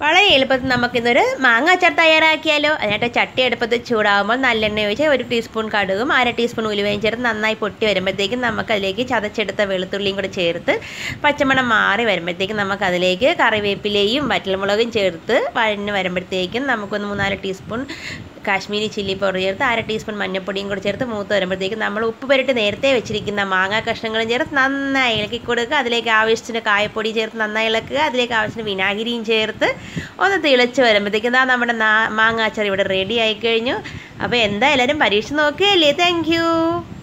വളരെ എളുപ്പത്തിൽ നമുക്കിന്നൊരു മാങ്ങ അച്ചാർ തയ്യാറാക്കിയാലോ അതിനായിട്ട് ചട്ടി അടുപ്പത്ത് ചൂടാകുമ്പോൾ നല്ലെണ്ണ ഒഴിച്ച് ഒരു ടീസ്പൂൺ കടുകും അര ടീസ്പൂൺ ഉലുവയും ചേർത്ത് നന്നായി പൊട്ടി വരുമ്പോഴത്തേക്കും നമുക്ക് അതിലേക്ക് ചതച്ചെടുത്ത വെളുത്തുള്ളിയും കൂടെ ചേർത്ത് പച്ചമണം മാറി വരുമ്പോഴത്തേക്കും നമുക്ക് അതിലേക്ക് കറിവേപ്പിലയും വറ്റൽമുളകും ചേർത്ത് വഴഞ്ഞ് വരുമ്പോഴത്തേക്കും നമുക്കൊന്ന് മൂന്നാല് ടീസ്പൂൺ കാശ്മീരി ചില്ലി പൗഡർ ചേർത്ത് അര ടീസ്പൂൺ മഞ്ഞൾപ്പൊടിയും കൂടെ ചേർത്ത് മൂത്ത് വരുമ്പോഴത്തേക്കും നമ്മൾ ഉപ്പ് പുരട്ടി നേരത്തെ വെച്ചിരിക്കുന്ന മാങ്ങാ കഷ്ണങ്ങളും ചേർത്ത് നന്നായി ഇളക്കി കൊടുക്കുക അതിലേക്ക് ആവശ്യത്തിന് കായപ്പൊടി ചേർത്ത് നന്നായി ഇളക്കുക അതിലേക്ക് ആവശ്യത്തിന് വിനാഗിരിയും ചേർത്ത് ഒന്ന് തിളച്ച് വരുമ്പോഴത്തേക്കും ദാ നമ്മുടെ നാ മാങ്ങാച്ചാർ ഇവിടെ റെഡി ആയി കഴിഞ്ഞു അപ്പോൾ എന്താ എല്ലാവരും പരീക്ഷ നോക്കുകയല്ലേ താങ്ക്